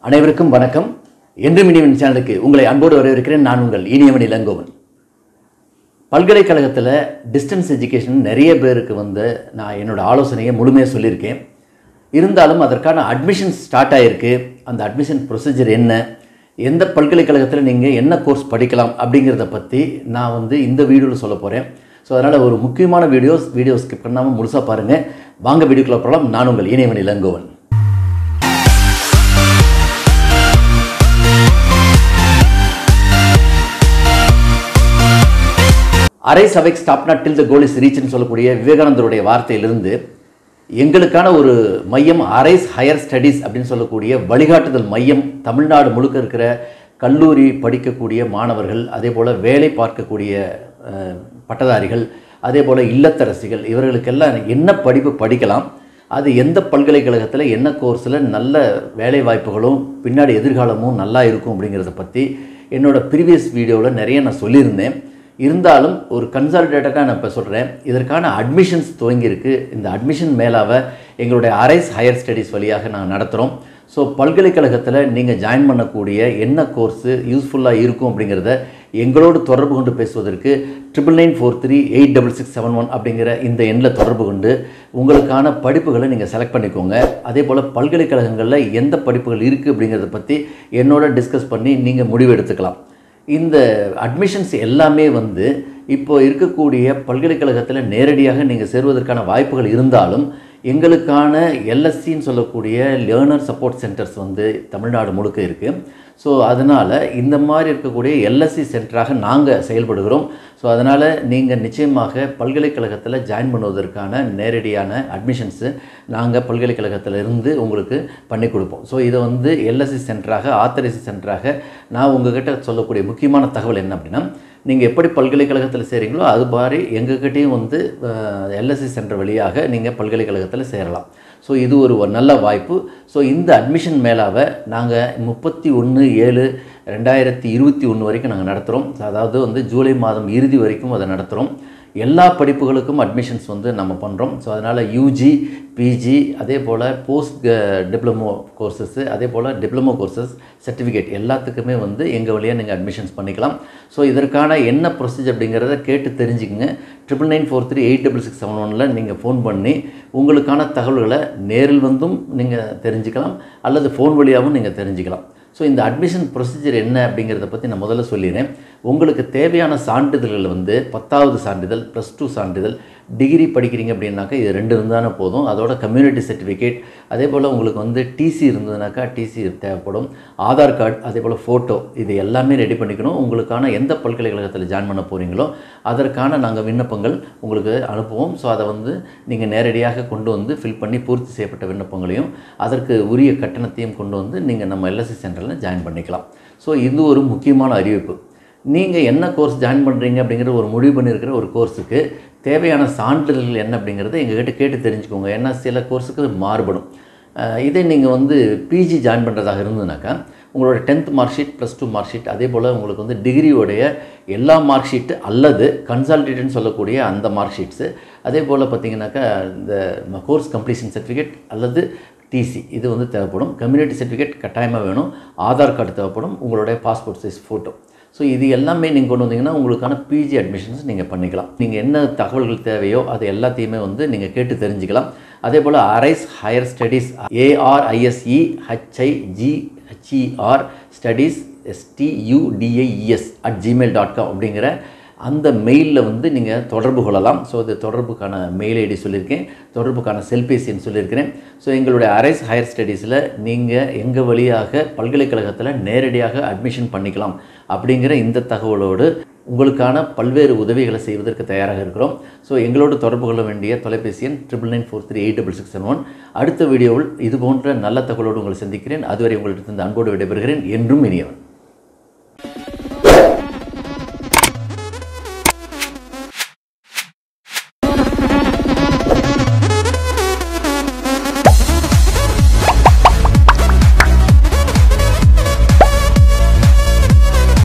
அனைவருக்கும் வணக்கம் என்றும் இனிவன் சேனலுக்கு உங்களை அன்போடு வரவேற்கிறேன் நான் உங்கள் இனியவன் இளங்கோவன் பல்கலைக்கழகத்தில் டிஸ்டன்ஸ் எஜுகேஷன் நிறைய பேருக்கு வந்து நான் என்னோட ஆலோசனையை முழுமையாக சொல்லியிருக்கேன் இருந்தாலும் அதற்கான அட்மிஷன் ஸ்டார்ட் ஆகிருக்கு அந்த அட்மிஷன் ப்ரொசீஜர் என்ன எந்த பல்கலைக்கழகத்தில் நீங்கள் என்ன கோர்ஸ் படிக்கலாம் அப்படிங்கிறத பற்றி நான் வந்து இந்த வீடியோவில் சொல்ல போகிறேன் ஸோ அதனால் ஒரு முக்கியமான வீடியோஸ் வீடியோ ஸ்கிப் பண்ணாமல் முழுசாக பாருங்கள் வாங்க வீடியோக்குள்ள போகலாம் நான் உங்கள் இனியவன் இளங்கோவன் அரை சபை stop not till the goal is ரீச்னு சொல்லக்கூடிய விவேகானந்தருடைய வார்த்தையிலிருந்து எங்களுக்கான ஒரு மையம் அரைஸ் ஹையர் ஸ்டடீஸ் அப்படின்னு சொல்லக்கூடிய வழிகாட்டுதல் மையம் தமிழ்நாடு முழுக்க இருக்கிற கல்லூரி படிக்கக்கூடிய மாணவர்கள் அதே போல் வேலை பார்க்கக்கூடிய அஹ், பட்டதாரிகள் அதே போல் இல்லத்தரசிகள் இவர்களுக்கெல்லாம் என்ன படிப்பு படிக்கலாம் அது எந்த பல்கலைக்கழகத்தில் என்ன கோர்ஸில் நல்ல வேலை வாய்ப்புகளும் பின்னாடி எதிர்காலமும் நல்லா இருக்கும் அப்படிங்கிறத பற்றி என்னோட ப்ரீவியஸ் வீடியோவில் நிறைய நான் சொல்லியிருந்தேன் இருந்தாலும் ஒரு கன்சாலிடேட்டடாக நான் இப்போ சொல்கிறேன் இதற்கான அட்மிஷன்ஸ் துவங்கியிருக்கு இந்த அட்மிஷன் மேலாக எங்களுடைய அரைஸ் ஹையர் ஸ்டடீஸ் வழியாக நாங்கள் நடத்துகிறோம் ஸோ பல்கலைக்கழகத்தில் நீங்கள் ஜாயின் பண்ணக்கூடிய என்ன கோர்ஸு யூஸ்ஃபுல்லாக இருக்கும் அப்படிங்கிறத எங்களோடு தொடர்பு கொண்டு பேசுவதற்கு triple nine four three eight double six seven one அப்படிங்கிற இந்த எண்ணில் தொடர்பு கொண்டு உங்களுக்கான படிப்புகளை நீங்கள் செலக்ட் பண்ணிக்கோங்க அதே போல் பல்கலைக்கழகங்களில் எந்த படிப்புகள் இருக்குது அப்படிங்கிறத பற்றி என்னோட டிஸ்கஸ் பண்ணி நீங்கள் முடிவு எடுத்துக்கலாம் இந்த அட்மிஷன்ஸ் எல்லாமே வந்து இப்போ இருக்கக்கூடிய பல்கலைக்கழகத்தில் நேரடியாக நீங்கள் சேருவதற்கான வாய்ப்புகள் இருந்தாலும் எங்களுக்கான எல்எஸ்சின்னு சொல்லக்கூடிய லேர்னர் சப்போர்ட் சென்டர்ஸ் வந்து தமிழ்நாடு முழுக்க இருக்குது ஸோ அதனால் இந்த மாதிரி இருக்கக்கூடிய எல்எஸ்சி சென்டராக நாங்கள் செயல்படுகிறோம் ஸோ அதனால் நீங்கள் நிச்சயமாக பல்கலைக்கழகத்தில் ஜாயின் பண்ணுவதற்கான நேரடியான அட்மிஷன்ஸு நாங்கள் பல்கலைக்கழகத்தில் இருந்து உங்களுக்கு பண்ணி கொடுப்போம் ஸோ இதை வந்து எல்எஸ்சி சென்டராக ஆத்தரைசி சென்டராக நான் உங்ககிட்ட சொல்லக்கூடிய முக்கியமான தகவல் என்ன அப்படின்னா நீங்கள் எப்படி பல்கலைக்கழகத்தில் சேரீங்களோ அது மாதிரி எங்ககிட்டயும் வந்து எல்எஸ்சி சென்டர் வழியாக நீங்கள் பல்கலைக்கழகத்தில் சேரலாம் ஸோ இது ஒரு ஒரு நல்ல வாய்ப்பு ஸோ இந்த அட்மிஷன் மேலாக நாங்கள் முப்பத்தி ஒன்று ஏழு ரெண்டாயிரத்தி இருபத்தி ஒன்று வரைக்கும் நாங்கள் நடத்துகிறோம் அதாவது வந்து ஜூலை மாதம் இறுதி வரைக்கும் அதை நடத்துகிறோம் எல்லா படிப்புகளுக்கும் அட்மிஷன்ஸ் வந்து நம்ம பண்ணுறோம் ஸோ அதனால் யூஜி பிஜி அதே போல் போஸ்ட் டிப்ளமோ கோர்சஸ்ஸு அதே போல் டிப்ளமோ கோர்சஸ் சர்டிஃபிகேட் எல்லாத்துக்குமே வந்து எங்கள் வழியாக நீங்கள் அட்மிஷன்ஸ் பண்ணிக்கலாம் ஸோ இதற்கான என்ன ப்ரொசீஜர் அப்படிங்கிறத கேட்டு தெரிஞ்சுக்கங்க triple nine four three eight double six seven ஒனில் நீங்கள் ஃபோன் பண்ணி உங்களுக்கான தகவல்களை நேரில் வந்தும் நீங்கள் தெரிஞ்சுக்கலாம் அல்லது ஃபோன் வழியாகவும் நீங்கள் தெரிஞ்சுக்கலாம் ஸோ இந்த அட்மிஷன் ப்ரொசீஜர் என்ன அப்படிங்கிறத பற்றி நான் முதல்ல சொல்லிடுறேன் உங்களுக்கு தேவையான சான்றிதழ்கள் வந்து பத்தாவது சான்றிதழ் ப்ளஸ் டூ சான்றிதழ் டிகிரி படிக்கிறீங்க அப்படின்னாக்கா இது ரெண்டு இருந்தானே போதும் அதோட கம்யூனிட்டி சர்டிஃபிகேட் அதே போல் உங்களுக்கு வந்து டிசி இருந்ததுனாக்கா டிசி தேவைப்படும் ஆதார் கார்டு அதே போல் ஃபோட்டோ இது எல்லாமே ரெடி பண்ணிக்கணும் உங்களுக்கான எந்த பல்கலைக்கழகத்தில் ஜாயின் பண்ண போகிறீங்களோ அதற்கான நாங்கள் விண்ணப்பங்கள் உங்களுக்கு அனுப்புவோம் ஸோ அதை வந்து நீங்கள் நேரடியாக கொண்டு வந்து ஃபில் பண்ணி பூர்த்தி செய்யப்பட்ட விண்ணப்பங்களையும் அதற்கு உரிய கட்டணத்தையும் கொண்டு வந்து நீங்கள் நம்ம எல்எஸ்சி சென்டரில் ஜாயின் பண்ணிக்கலாம் ஸோ இது ஒரு முக்கியமான அறிவிப்பு நீங்கள் என்ன கோர்ஸ் ஜாயின் பண்ணுறீங்க அப்படிங்கிற ஒரு முடிவு பண்ணியிருக்கிற ஒரு கோர்ஸுக்கு தேவையான சான்றிதழ்கள் என்ன அப்படிங்கிறத எங்ககிட்ட கேட்டு தெரிஞ்சுக்கோங்க ஏன்னா சில கோர்ஸுக்கு மாறுபடும் அஹ் இதே நீங்கள் வந்து பிஜி ஜாயின் பண்ணுறதாக இருந்ததுனாக்கா உங்களோட tenth mark sheet plus two mark sheet அதே போல் உங்களுக்கு வந்து டிகிரியோடைய எல்லா மார்க் ஷீட்டு அல்லது கன்சால்டேட்னு சொல்லக்கூடிய அந்த மார்க் ஷீட்ஸு அதே போல் பார்த்தீங்கன்னாக்கா இந்த கோர்ஸ் கம்ப்ளீஷன் சர்டிஃபிகேட் அல்லது டிசி இது வந்து தேவைப்படும் கம்யூனிட்டி சர்டிஃபிகேட் கட்டாயமாக வேணும் ஆதார் கார்டு தேவைப்படும் உங்களுடைய பாஸ்போர்ட் சைஸ் ஃபோட்டோ ஸோ இது எல்லாமே நீங்கள் கொண்டு வந்தீங்கன்னா உங்களுக்கான பிஜி அட்மிஷன்ஸ் நீங்கள் பண்ணிக்கலாம் நீங்கள் என்ன தகவல்கள் தேவையோ அது எல்லாத்தையுமே வந்து நீங்கள் கேட்டு தெரிஞ்சுக்கலாம் அதே போல் arise higher studies ஏஆர்ஐஎஸ்இ HIG HER studies எஸ்டியூடிஐஇஎஸ் at Gmail dot com அப்படிங்கிற அந்த மெயிலில் வந்து நீங்கள் தொடர்பு கொள்ளலாம் ஸோ இது தொடர்புக்கான மெயில் ஐடி சொல்லியிருக்கேன் தொடர்புக்கான செல்பேசின்னு சொல்லியிருக்கிறேன் ஸோ எங்களுடைய அரைஸ் ஹையர் ஸ்டடீஸில் நீங்கள் எங்கள் வழியாக பல்கலைக்கழகத்தில் நேரடியாக அட்மிஷன் பண்ணிக்கலாம் அப்படிங்கிற இந்த தகவலோடு உங்களுக்கான பல்வேறு உதவிகளை செய்வதற்கு தயாராக இருக்கிறோம் ஸோ எங்களோடு தொடர்பு கொள்ள வேண்டிய தொலைபேசி எண் triple nine four three eight double six one அடுத்த வீடியோவில் இது போன்ற நல்ல தகவலோடு உங்களை சந்திக்கிறேன் அதுவரை உங்களிடத்திலிருந்து அன்போடு விடைபெறுகிறேன் என்றும் இனியவன்